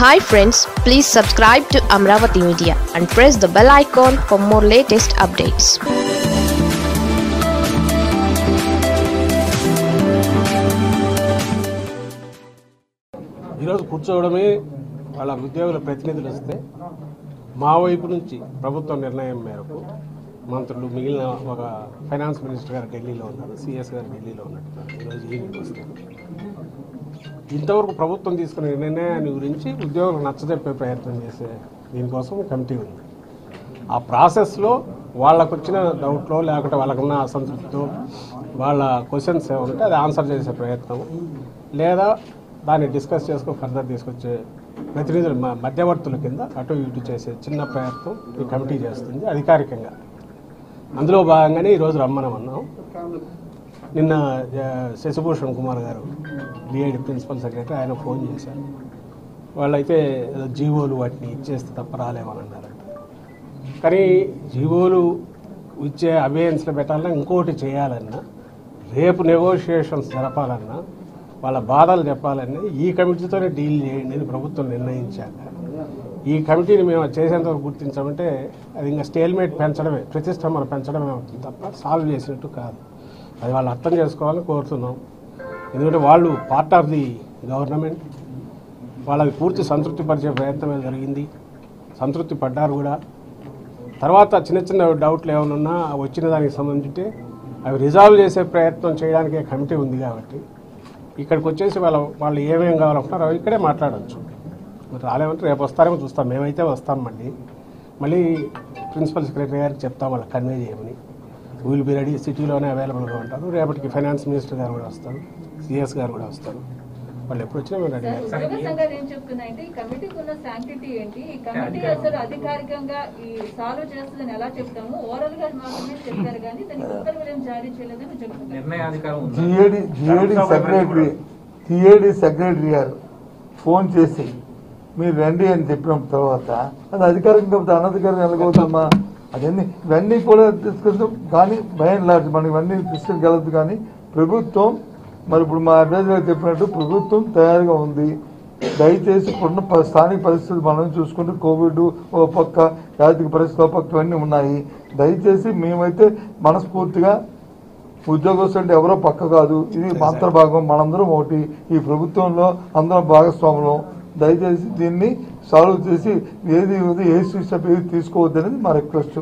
Hi friends please subscribe to Amaravati media and press the bell icon for more latest updates ఈరోజు కూర్చోవడమే వాళ్ళ ఉద్యోగుల ప్రతినిధులు వస్తే మా వైపు నుంచి ప్రభుత్వ నిర్ణయం మేరకు మంత్రులు మిగిలిన ఒక ఫైనాన్స్ మినిస్టర్ గారు ఢిల్లీలో ఉన్నారు సిఎస్ గారు ఢిల్లీలో ఉన్నట్టున్నారు ఈరోజు ఈవినింగ్ వస్తారు ఇంతవరకు ప్రభుత్వం తీసుకునే నిర్ణయాన్ని గురించి ఉద్యోగులకు నచ్చజెప్పే ప్రయత్నం చేసే దీనికోసం కమిటీ ఉంది ఆ ప్రాసెస్లో వాళ్ళకు వచ్చిన డౌట్లో లేకుంటే వాళ్ళకున్న అసంతృప్తితో వాళ్ళ క్వశ్చన్స్ ఏమంటే అది ఆన్సర్ చేసే ప్రయత్నం లేదా దాన్ని డిస్కస్ చేసుకొని ఫర్దర్ తీసుకొచ్చే ప్రతినిధులు మ- మధ్యవర్తుల కింద అటు ఇటు చేసే చిన్న ప్రయత్నం ఈ కమిటీ చేస్తుంది అధికారికంగా అందులో భాగంగానే ఈరోజు రమ్మనమన్నాం నిన్న ఆ, Shashibhushan Kumar garu DID principal secretary ఆయన ఫోన్ చేశారు వాళ్ళైతే ఏదో జీవోలు వాటిని ఇచ్చేస్తే తప్ప రాలేమని అన్నారంట కానీ జీవోలు ఇచ్చే అబేయన్స్లో పెట్టాలన్నా ఇంకోటి చేయాలన్నా రేపు నెగోషియేషన్స్ జరపాలన్నా వాళ్ళ బాధలు చెప్పాలన్నా ఈ కమిటీతోనే డీల్ చేయండి అని ప్రభుత్వం నిర్ణయించాక ఈ కమిటీని మేము చేసేంత వరకు గుర్తించామంటే అది ఇంకా స్టేల్మేట్ పెంచడమే ప్రతిష్టంభన పెంచడమే అవుతుంది తప్ప సాల్వ్ చేసినట్టు కాదు అది వాళ్ళు అర్థం చేసుకోవాలని కోరుతున్నాం ఎందుకంటే వాళ్ళు పార్ట్ ఆఫ్ ది గవర్నమెంట్ వాళ్ళకి పూర్తి సంతృప్తి పరిచే ప్రయత్నమే జరిగింది సంతృప్తి పడ్డారు కూడా తర్వాత చిన్న చిన్న డౌట్లు ఏమైనా ఉన్నా వచ్చిన దానికి సంబంధించి అవి రిజాల్వ్ చేసే ప్రయత్నం చేయడానికే కమిటీ ఉంది కాబట్టి ఇక్కడికి వచ్చేసి వాళ్ళ వాళ్ళు ఏమేం కావాలనుకున్నారో అవి ఇక్కడే మాట్లాడవచ్చు మరి రాలేమంటే రేపు వస్తారేమో చూస్తాం మేమైతే వస్తాం మళ్ళీ మళ్ళీ ప్రిన్సిపల్ సెక్రటరీ గారికి చెప్తాం వాళ్ళకి కన్వే చేయమని విల్ బి రెడీ సిటీలోనే అవైలబుల్గా ఉంటారు రేపటికి ఫైనాన్స్ మినిస్టర్ గారు కూడా వస్తారు సిఎస్ గారు కూడా వస్తారు వాళ్ళు ఎప్పుడు వచ్చినా మేము రెడీ ఉద్యోగ సంఘాలు ఏం చెప్తున్నాయంటే ఈ కమిటీకి ఉన్న శాంక్టిటీ ఏంటి ఈ కమిటీ అసలు అధికారికంగా ఈ సాల్వ్ చేస్తుందని ఎలా చెప్తాము ఓరల్ గా మాత్రమే చెప్పారు కానీ దానికి ఉత్తర్వులు ఏం జారీ చేయలేదని చెప్తున్నారు నిర్ణయాధికారం ఉంది GAD GAD secretary GAD secretary garu phone చేసి మీరు రండి అని చెప్పిన తర్వాత అది అధికారం కాకపోతే అనధికారం ఎలాగవుతుందమ్మా అదన్నీ ఇవన్నీ కూడా తీసుకుంటాం కానీ భయం లాంటి మనం ఇవన్నీ తీసుకెళ్ళగలదు కానీ ప్రభుత్వం మరి ఇప్పుడు మా అడ్వైజర్ గారు చెప్పినట్టు ప్రభుత్వం తయారుగా ఉంది దయచేసి ఇప్పుడున్న ప- స్థానిక పరిస్థితులు మనం చూసుకుంటూ కోవిడ్ ఓ పక్క ఆర్థిక పరిస్థితులు ఓ పక్క ఇవన్నీ ఉన్నాయి దయచేసి మేమైతే మనస్ఫూర్తిగా ఉద్యోగస్తులు అంటే ఎవరో పక్క కాదు ఇది అంతర్భాగం మనందరం ఒకటి ఈ ప్రభుత్వంలో అందరం భాగస్వాములం దయచేసి దీన్ని సాల్వ్ చేసి ఏది ఏది ఏ స్టెప్ ఏది తీసుకోవద్దు అనేది మా రిక్వెస్ట్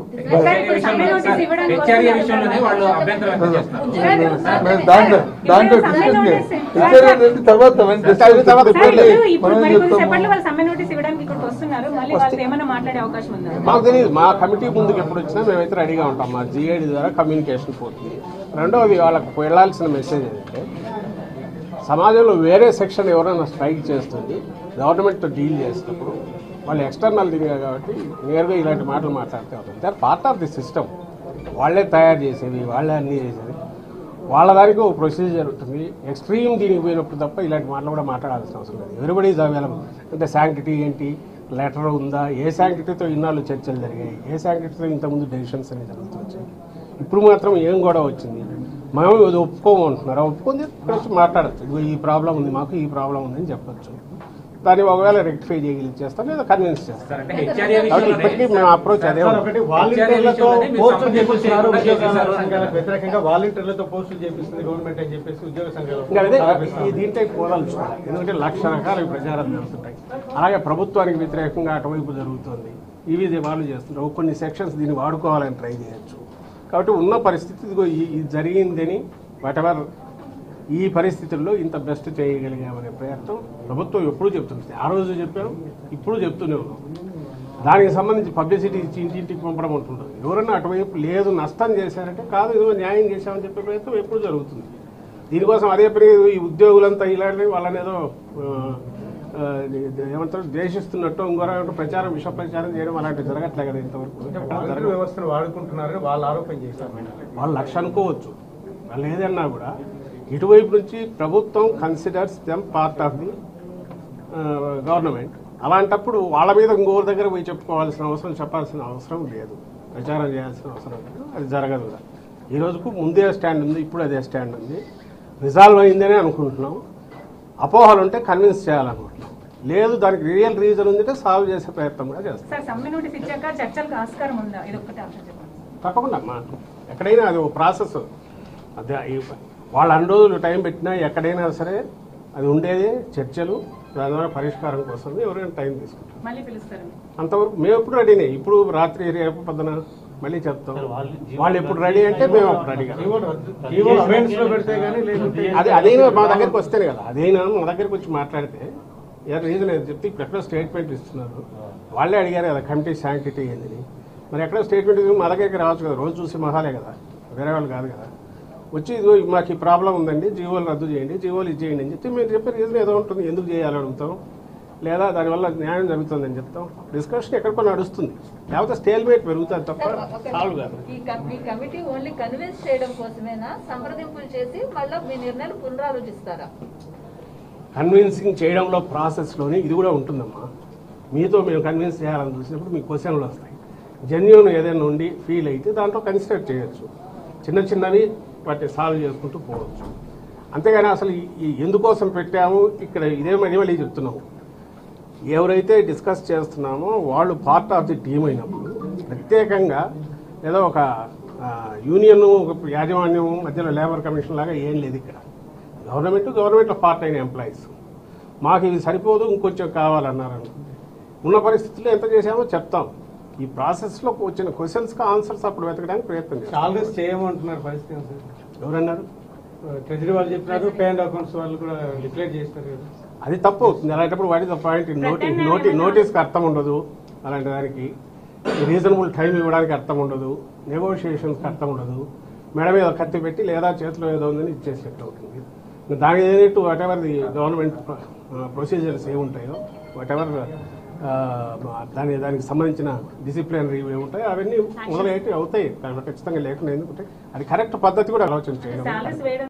హెచ్ఆర్ఏ విషయంలోనే వాళ్ళు అభ్యంతరం వ్యక్తం చేస్తున్నారు దాంట్లో దాంట్లో డిస్కస్ చేయాలి తర్వాత అవన్నీ discuss తర్వాత చెప్పండి. ఇప్పుడు మనం మరి చెప్తాము. కొద్దిసేపట్లో వాళ్ళు సమ్మె నోటీస్ ఇవ్వడానికి ఇక్కడికి వస్తున్నారు మళ్ళీ వాళ్ళు ఏమైనా మాట్లాడే అవకాశం ఉందా మాకు తెలియదు మా కమిటీ ముందుకు ఎప్పుడు వచ్చినా మేమైతే రెడీగా ఉంటాం మా జిఐడి ద్వారా కమ్యూనికేషన్ పోతుంది రెండవది వాళ్ళకు వెళ్ళాల్సిన మెసేజ్ ఏంటంటే సమాజంలో వేరే సెక్షన్ ఎవరైనా స్ట్రైక్ చేస్తుంది గవర్నమెంట్తో డీల్ చేసేటప్పుడు వాళ్ళు ఎక్స్టర్నల్ దిగా కాబట్టి నేరుగా ఇలాంటి మాటలు మాట్లాడితే అవుతుంది they part of the system వాళ్ళే తయారు చేసేవి వాళ్ళే అన్నీ చేసేవి వాళ్ళ దానికి ఒక ప్రొసీజర్ ఉంటుంది ఎక్స్ట్రీమ్ దీనికి పోయినప్పుడు తప్ప ఇలాంటి మాటలు కూడా మాట్లాడాల్సిన అవసరం లేదు ఎవరిబడి ఈజ్ అవైలబుల్ అంటే శాంక్టిటీ ఏంటి లెటర్ ఉందా ఏ శాంక్టిటీతో ఇన్నాళ్ళు చర్చలు జరిగాయి ఏ శాంక్టిటీతో ఇంతకుముందు డెసిషన్స్ అనేవి జరుగుతూ వచ్చాయి ఇప్పుడు మాత్రం ఏం గొడవ వచ్చింది మేము ఇది ఒప్పుకోము అంటున్నారు ఒప్పుకుంది ఇక్కడ వచ్చి మాట్లాడచ్చు ఇదిగో ఈ ప్రాబ్లం ఉంది మాకు ఈ ప్రాబ్లం ఉందని చెప్పొచ్చు దాన్ని ఒకవేళ రెక్టిఫై చేయగలిగి చేస్తాం లేదా కన్విన్స్ చేస్తాం సార్ అంటే హెచ్ఆర్ఏ కాబట్టి ఇప్పటికీ విషయంలోనే మేము అప్రోచ్ అదే సార్, ఉంటుంది. ఒకటి వాలంటీర్లతో మీరు పోస్టులు సంబంధించిన చేపిస్తున్నారు కూడా ఉద్యోగ చేశారు. సంఘాలకు వ్యతిరేకంగా వాలంటీర్లతో పోస్టులు చేపిస్తుంది గవర్నమెంట్ అని చెప్పేసి ఉద్యోగ సంఘాలు ఇంకా అదే ఆరోపిస్తున్నారు. ఈ దీంట్లో పోదలుచుకోవాలి ఎందుకంటే లక్ష రకాల ప్రచారం జరుగుతుంటాయి అలాగే ప్రభుత్వానికి వ్యతిరేకంగా అటువైపు జరుగుతుంది ఇవి ఇది వాళ్ళు చేస్తుంటారు కొన్ని సెక్షన్స్ దీన్ని వాడుకోవాలని ట్రై చేయొచ్చు కాబట్టి ఉన్న పరిస్థితి ఇదిగో ఈ- ఇది జరిగిందని వాటెవర్ ఈ పరిస్థితుల్లో ఇంత బెస్ట్ చేయగలిగామనే ప్రయత్నం ప్రభుత్వం ఎప్పుడూ చెప్తుంది ఆ రోజు చెప్పారు ఇప్పుడు చెప్తూనే ఉన్నాం దానికి సంబంధించి పబ్లిసిటీ ఇచ్చి ఇంటింటికి పంపడం ఉంటుంటుంది ఎవరైనా అటువైపు లేదు నష్టం చేశారంటే కాదు ఏదో న్యాయం చేశామని చెప్పే ప్రయత్నం ఎప్పుడు జరుగుతుంది దీనికోసం అదే పని ఈ ఉద్యోగులంతా ఇలాంటి వాళ్ళని ఏదో ఆ, ఆ, ఏమంటారు ద్వేషిస్తున్నట్టు ఇంకోరంటే ప్రచారం విష ప్రచారం చేయడం అలాంటివి జరగట్లే కదా ఇంతవరకు అంటే ఎక్కడా వాలంటీర్ జరగదు. వ్యవస్థను వాడుకుంటున్నారని వాళ్ళు ఆరోపణ చేశారు వాళ్ళు లక్ష అనుకోవచ్చు వాళ్ళు ఏదన్నా కూడా ఇటువైపు నుంచి ప్రభుత్వం considers them part of the government అలాంటప్పుడు వాళ్ళ మీద ఇంకోరి దగ్గర పోయి చెప్పుకోవాల్సిన అవసరం చెప్పాల్సిన అవసరం లేదు ప్రచారం చేయాల్సిన అవసరం లేదు అది జరగదు కూడా ఈ రోజుకు ముందే స్టాండ్ ఉంది ఇప్పుడు అదే స్టాండ్ ఉంది రిజాల్వ్ అయిందనే అనుకుంటున్నాం అపోహలు ఉంటే కన్విన్స్ చేయాలనుకుంటున్నాం లేదు దానికి రియల్ రీజన్ ఉందంటే సాల్వ్ చేసే ప్రయత్నం కూడా చేస్తాం సార్ సమ్మె నోటీస్ ఇచ్చాక చర్చలకు ఆస్కారం ఉందా ఇది ఒక్కటే ఆన్సర్ చెప్పండి తప్పకుండా అమ్మా ఎక్కడైనా అది ఒక ప్రాసెస్ అదే ఈ- వాళ్ళు అన్ని రోజులు టైం పెట్టినా ఎక్కడైనా సరే అది ఉండేది చర్చలు దాని ద్వారా పరిష్కారం కోసం ఎవరైనా టైం తీసుకుంటారు మళ్ళీ పిలుస్తారు అంతవరకు మేము ఎప్పుడు రెడీనే ఇప్పుడు రాత్రి రేపు పొద్దున మళ్ళీ చెప్తాం వాళ్ళు ఎప్పుడు రెడీ అంటే మేము అప్పుడు రెడీగా జీవో అమెండ్స్ లో పెడితే గానీ లేకుంటే అది అదైనా మా దగ్గరికి వస్తేనే కదా అదైనా మా దగ్గరికి వచ్చి మాట్లాడితే ఏ రీజన్ ఏదో చెప్తే ఇప్పుడు ఎక్కడో స్టేట్మెంట్ ఇస్తున్నారు వాళ్ళే అడిగారు కదా కమిటీ శాంక్టిటీ ఏందని మరి ఎక్కడో స్టేట్మెంట్ ఇవ్వని మా దగ్గరికి రావచ్చు కదా రోజు చూసి మహాలే కదా వేరే వాళ్ళు కాదు కదా వచ్చి ఇదిగో మాకు ఈ ప్రాబ్లం ఉందండి జీవోలు రద్దు చేయండి జీవోలు ఇది చేయండి అని చెప్తే మేము చెప్పే రీజన్ ఏదో ఉంటుంది ఎందుకు చేయాలని అడుగుతాం లేదా దానివల్ల న్యాయం జరుగుతుందని చెప్తాం డిస్కషన్ ఎక్కడికో నడుస్తుంది లేకపోతే స్టేల్మేట్ పెరుగుతుంది తప్ప సాల్వ్ కాదు ఈ కమ్- ఈ కమిటీ ఓన్లీ కన్విన్స్ చేయడం కోసమేనా సంప్రదింపులు చేసి మళ్ళీ మీ నిర్ణయాలు పునరాలోచిస్తారా కన్విన్సింగ్ చేయడంలో ప్రాసెస్లోని ఇది కూడా ఉంటుందమ్మా మీతో మేము కన్విన్స్ చేయాలని చూసినప్పుడు మీ క్వశ్చన్లు వస్తాయి జెన్యున్ ఏదైనా ఉండి ఫీల్ అయితే దాంట్లో కన్సిడర్ చేయొచ్చు చిన్న చిన్నవి వాటిని సాల్వ్ చేసుకుంటూ పోవచ్చు అంతేగాని అసలు ఈ- ఈ ఎందుకోసం పెట్టాము ఇక్కడ ఇదే మళ్ళీ మళ్ళీ చెప్తున్నాము ఎవరైతే డిస్కస్ చేస్తున్నామో వాళ్ళు పార్ట్ ఆఫ్ ది టీమ్ అయినప్పుడు ప్రత్యేకంగా ఏదో ఒక యూనియన్ ఒక యాజమాన్యం మధ్యలో లేబర్ కమిషన్ లాగా ఏం లేదు ఇక్కడ గవర్నమెంట్ గవర్నమెంట్లో పార్ట్ అయిన ఎంప్లాయీస్ మాకు ఇది సరిపోదు ఇంకొంచెం కావాలన్నారు అనుకుంటే ఉన్న పరిస్థితుల్లో ఎంత చేశామో చెప్తాం ఈ ప్రాసెస్లో వచ్చిన క్వశ్చన్స్కి ఆన్సర్స్ అప్పుడు వెతకడానికి ప్రయత్నం చేస్తాం చార్లెస్ చేయమంటున్నారు పరిస్థితి ఏంటి సార్? ఎవరన్నారు ట్రెజరీ వాళ్ళు చెప్పినారు పే అండ్ అకౌంట్స్ వాళ్ళు కూడా డిక్లేర్ చేస్తారు కదా అది తప్పు అవుతుంది అలాంటప్పుడు what is the point notice నోటీ నోటీస్కి అర్థం ఉండదు అలాంటి దానికి రీజనబుల్ టైం ఇవ్వడానికి అర్థం ఉండదు నెగోషియేషన్స్కి అర్థం ఉండదు మెడ మీద కత్తి పెట్టి లేదా చేతిలో ఏదో ఉందని ఇచ్చేసినట్టు అవుతుంది దానికి ఏదైతే whatever the government procedures ఏముంటాయో వాట్ ఎవర్ దాని దానికి సంబంధించిన డిసిప్లినరీ ఏముంటాయో అవన్నీ మొదలైతే అవుతాయి కాబట్టి ఖచ్చితంగా లేకుండా ఎందుకంటే అది కరెక్ట్ పద్ధతి కూడా ఆలోచన చేయడం సాలరీస్ వేయడం